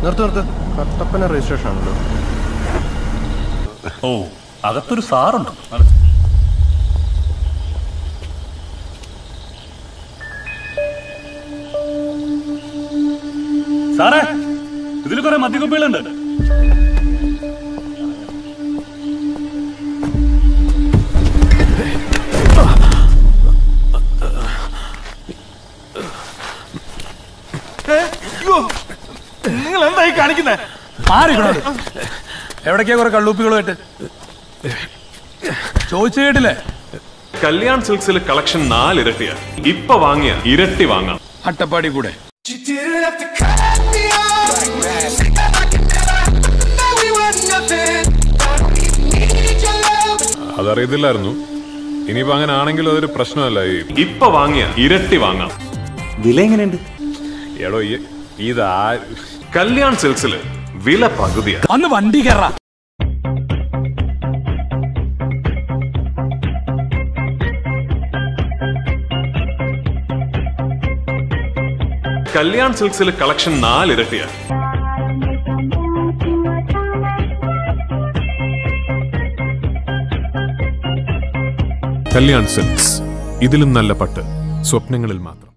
നിർത്ത് നിർത്ത് കട്ടപ്പന രജിസ്ട്രേഷൻ ആണല്ലോ ഓ അകത്തൊരു സാറുണ്ട് സാറേ ഇതിൽ കുറെ മദ്യക്കുപ്പികളുണ്ട് നിങ്ങൾ എന്തായി കാണിക്കുന്നേ എവിടേക്കാ കുറെ കള്ളൂപ്പികളുമായിട്ട് ചോദിച്ചു കേട്ടില്ലേ കല്യാൺ സിൽക്സിൽ കളക്ഷൻ നാലിരട്ടിയാ ഇപ്പൊ വാങ്ങിയ ഇരട്ടി വാങ്ങാം അട്ടപ്പാടി കൂടെ അതറിയത്തില്ലായിരുന്നു ഇനിയിപ്പോ അങ്ങനെ ആണെങ്കിലും അതൊരു പ്രശ്നമല്ല ഇപ്പൊ വാങ്ങിയ ഇരട്ടി വാങ്ങാം വില എങ്ങനെയുണ്ട് എടോ ഈ- ഇതാ കല്യാൺ സിൽക്സില് വില പകുതിയാ അന്ന് വണ്ടി കയറാ കല്യാൺ സിൽക്സിൽ കളക്ഷൻ നാലിരട്ടിയാ കല്യാൺ സിൽക്സ് ഇതിലും നല്ല പട്ട് സ്വപ്നങ്ങളിൽ മാത്രം